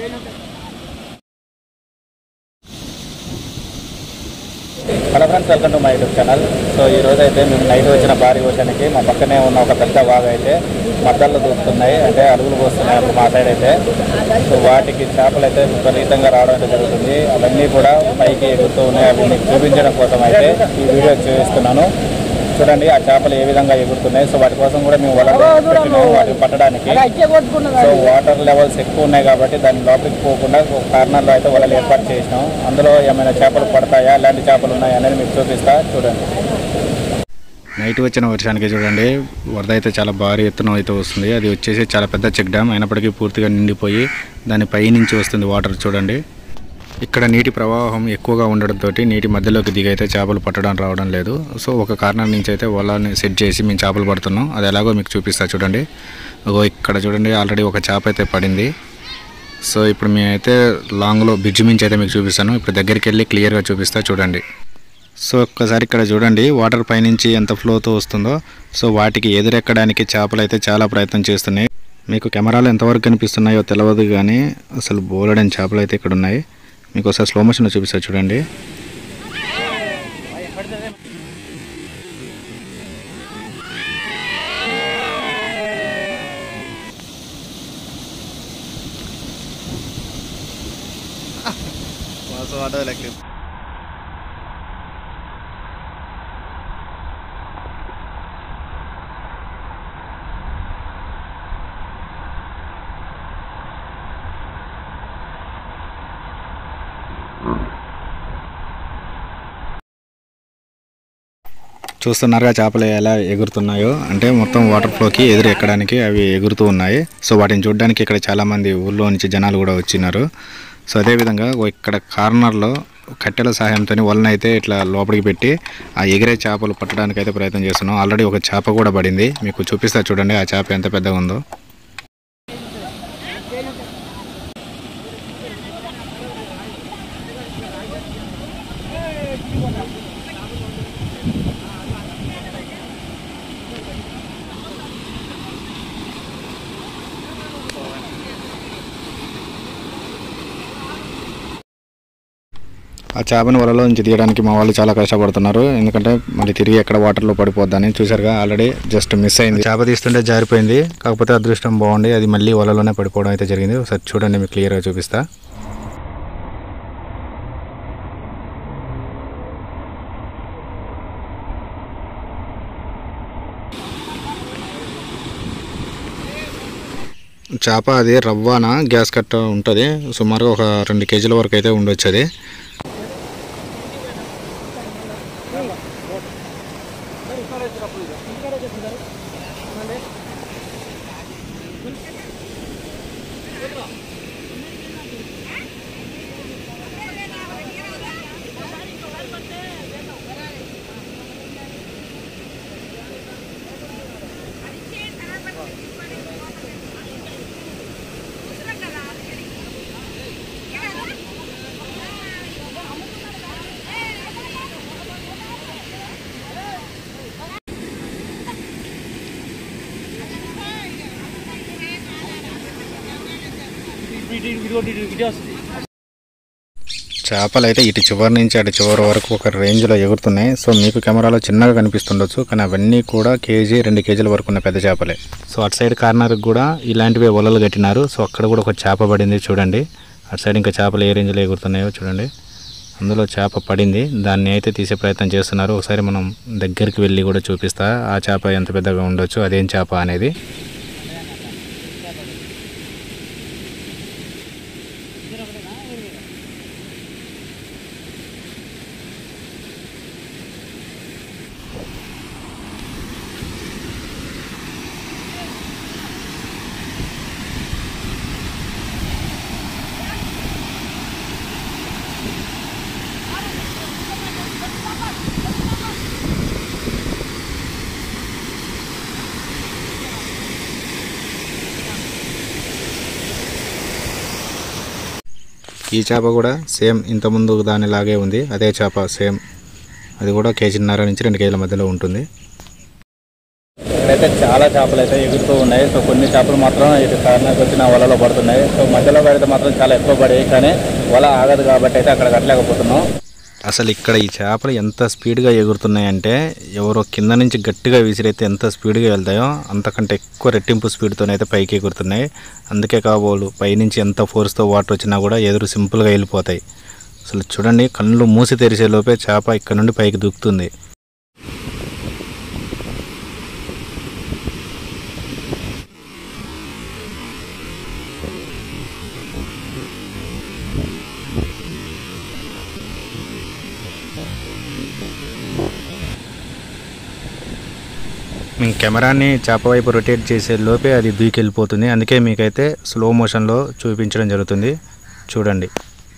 hello friends welcome to my YouTube channel so ఈ రోజు అయితే మేము నైట్ వచ్చిన భారీ వర్షానికి మా పక్కనే ఉన్న ఒక పెద్ద వాగు అయితే మద్దళ్ళు దూకుతున్నాయి అంటే అడుగులు పోస్తున్నాయి అప్పుడు మా సైడ్ అయితే సో వాటికి చేపలు అయితే విపరీతంగా రావడం అయితే జరుగుతుంది అవన్నీ కూడా పైకి ఎగురుతూ ఉన్నాయి అవి మీకు చూపించడం కోసం అయితే ఈ వీడియో చూపిస్తున్నాను చూడండి ఆ చేపలు ఏ విధంగా ఎగురుతున్నాయి సో వాటి కోసం కూడా మేము వలలు పెట్టినాము వాటిని పట్టడానికి సో వాటర్ లెవెల్స్ ఎక్కువ ఉన్నాయి కాబట్టి దాని లోపలికి పోకుండా ఒక కార్నర్లో అయితే వలలు ఏర్పాటు చేసినాం అందులో ఏమైనా చేపలు పడతాయా ఎలాంటి చేపలు ఉన్నాయా అనేది మీకు చూపిస్తా చూడండి నైట్ వచ్చిన వర్షానికి చూడండి వరద అయితే చాలా భారీ ఎత్తున అయితే వస్తుంది అది వచ్చేసి చాలా పెద్ద చెక్ డ్యామ్ అయినప్పటికీ పూర్తిగా నిండిపోయి దాని పై నుంచి వస్తుంది వాటర్ చూడండి ఇక్కడ నీటి ప్రవాహం ఎక్కువగా ఉండడంతో నీటి మధ్యలోకి దిగైతే చేపలు పట్టడం రావడం లేదు సో ఒక కార్నర్ నుంచి అయితే వలని సెట్ చేసి మేము చేపలు పడుతున్నాం అది ఎలాగో మీకు చూపిస్తా చూడండి అగో ఇక్కడ చూడండి ఆల్రెడీ ఒక చేప అయితే పడింది సో ఇప్పుడు మేమైతే లాంగ్లో బ్రిడ్జ్ మించి అయితే మీకు చూపిస్తాను ఇప్పుడు దగ్గరికి వెళ్ళి క్లియర్గా చూపిస్తా చూడండి సో ఒక్కసారి ఇక్కడ చూడండి వాటర్ పైనుంచి ఎంత ఫ్లోతో వస్తుందో సో వాటికి ఎదురెక్కడానికి చేపలు అయితే చాలా ప్రయత్నం చేస్తున్నాయి మీకు కెమెరాలు ఎంతవరకు కనిపిస్తున్నాయో తెలియదు కానీ అసలు బోలెడని చేపలు అయితే ఇక్కడ ఉన్నాయి మీకు ఒకసారి స్లో మోషన్లో చూపిస్తా చూడండి చూస్తున్నారుగా చేపలు ఎలా ఎగురుతున్నాయో అంటే మొత్తం వాటర్ ఫ్లోకి ఎదురు ఎక్కడానికి అవి ఎగురుతూ ఉన్నాయి సో వాటిని చూడడానికి ఇక్కడ చాలా మంది ఊళ్ళో నుంచి జనాలు కూడా వచ్చినారు సో అదేవిధంగా ఓ ఇక్కడ కార్నర్లో కట్టెల సహాయంతో వలన అయితే ఇట్లా లోపలికి పెట్టి ఆ ఎగిరే చేపలు పట్టడానికి అయితే ప్రయత్నం చేస్తున్నాం ఆల్రెడీ ఒక చేప కూడా పడింది మీకు చూపిస్తా చూడండి ఆ చేప ఎంత పెద్దగా ఉందో ఆ చేపని వలలో నుంచి తీయడానికి మా వాళ్ళు చాలా కష్టపడుతున్నారు ఎందుకంటే మళ్ళీ తిరిగి ఎక్కడ వాటర్లో పడిపోద్దని చూసారుగా ఆల్రెడీ జస్ట్ మిస్ అయింది చేప తీస్తుంటే జారిపోయింది కాకపోతే అదృష్టం బాగుండి అది మళ్ళీ వలలోనే పడిపోవడం అయితే జరిగింది ఒకసారి చూడండి మీకు క్లియర్గా చూపిస్తా చేప అది రవ్వాన గ్యాస్ కట్ట ఉంటుంది సుమారుగా ఒక రెండు కేజీల వరకు అయితే ఉండొచ్చు అది చేపలు అయితే ఇటు చివరి నుంచి అటు చివరి వరకు ఒక రేంజ్లో ఎగురుతున్నాయి సో మీకు కెమెరాలో చిన్నగా కనిపిస్తుండొచ్చు కానీ అవన్నీ కూడా కేజీ రెండు కేజీల వరకు ఉన్న పెద్ద చేపలే సో అటు సైడ్ కార్నర్కి కూడా ఇలాంటివే వలలు కట్టినారు సో అక్కడ కూడా ఒక చేప పడింది చూడండి అటు సైడ్ ఇంకా చేపలు ఏ రేంజ్లో ఎగురుతున్నాయో చూడండి అందులో చేప పడింది దాన్ని అయితే తీసే ప్రయత్నం చేస్తున్నారు ఒకసారి మనం దగ్గరికి వెళ్ళి కూడా చూపిస్తా ఆ చేప ఎంత పెద్దగా ఉండొచ్చు అదేం చేప అనేది ఈ చేప కూడా సేమ్ ఇంతకుముందు దానిలాగే ఉంది అదే చేప సేమ్ అది కూడా కేజీన్నర నుంచి రెండు కేజీల మధ్యలో ఉంటుంది ఇక్కడైతే అయితే చాలా చేపలు అయితే ఎగురుతూ ఉన్నాయి సో కొన్ని చేపలు మాత్రం ఇటు కారణానికి వచ్చిన వలలో పడుతున్నాయి సో మధ్యలో పడితే మాత్రం చాలా ఎక్కువ పడాయి కానీ వల ఆగదు కాబట్టి అయితే అక్కడ కట్టలేకపోతున్నాం అసలు ఇక్కడ ఈ చేపలు ఎంత స్పీడ్గా ఎగురుతున్నాయంటే ఎవరో కింద నుంచి గట్టిగా విసిరైతే ఎంత స్పీడ్గా వెళ్తాయో అంతకంటే ఎక్కువ రెట్టింపు స్పీడ్తోనైతే పైకి ఎగురుతున్నాయి అందుకే కాబోలు పైనుంచి ఎంత ఫోర్స్తో వాటర్ వచ్చినా కూడా ఎదురు సింపుల్గా వెళ్ళిపోతాయి అసలు చూడండి కళ్ళు మూసి తెరిచే లోపే చేప ఇక్కడ నుండి పైకి దూకుతుంది మేము కెమెరాని చేప వైపు రొటేట్ చేసే లోపే అది దూకెళ్ళిపోతుంది అందుకే మీకైతే స్లో మోషన్లో చూపించడం జరుగుతుంది చూడండి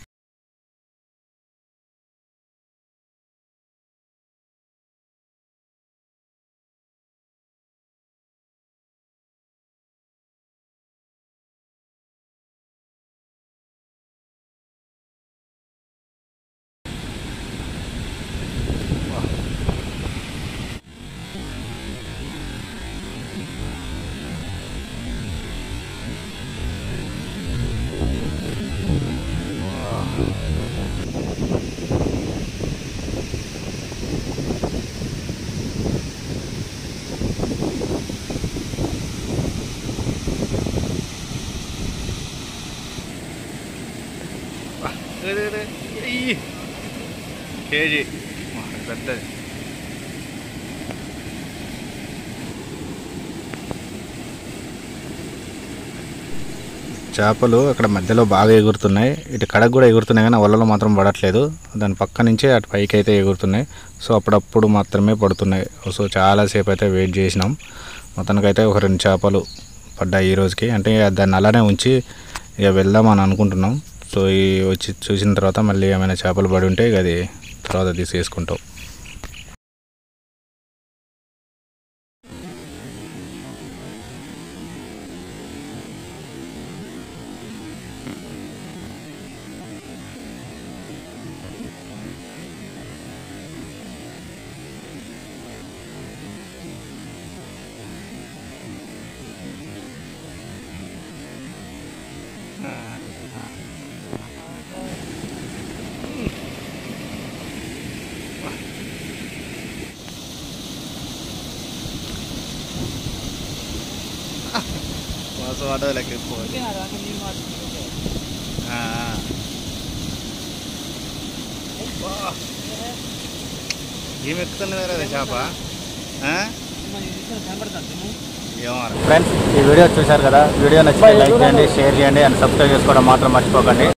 కేజీ పెద్దది చేపలు అక్కడ మధ్యలో బాగా ఎగురుతున్నాయి ఇటు కడకు కూడా ఎగురుతున్నాయి కానీ వలలో మాత్రం పడట్లేదు దాని పక్క నుంచే అటు పైకి అయితే ఎగురుతున్నాయి సో అప్పుడప్పుడు మాత్రమే పడుతున్నాయి సో చాలాసేపు అయితే వెయిట్ చేసినాం మొత్తానికైతే ఒక రెండు చేపలు పడ్డాయి ఈ రోజుకి అంటే దాన్ని అలానే ఉంచి ఇక వెళ్దామని అనుకుంటున్నాం సో ఈ వచ్చి చూసిన తర్వాత మళ్ళీ ఏమైనా చేపలు పడి ఉంటే ఇక అది తర్వాత తీసేసుకుంటాం ఏమి ఎక్కుతున్నది కదా చేప ఏమో ఫ్రెండ్స్ ఈ వీడియో చూశారు కదా వీడియో నచ్చితే లైక్ చేయండి షేర్ చేయండి అండ్ సబ్స్క్రైబ్ చేసుకోవడం మాత్రం మర్చిపోకండి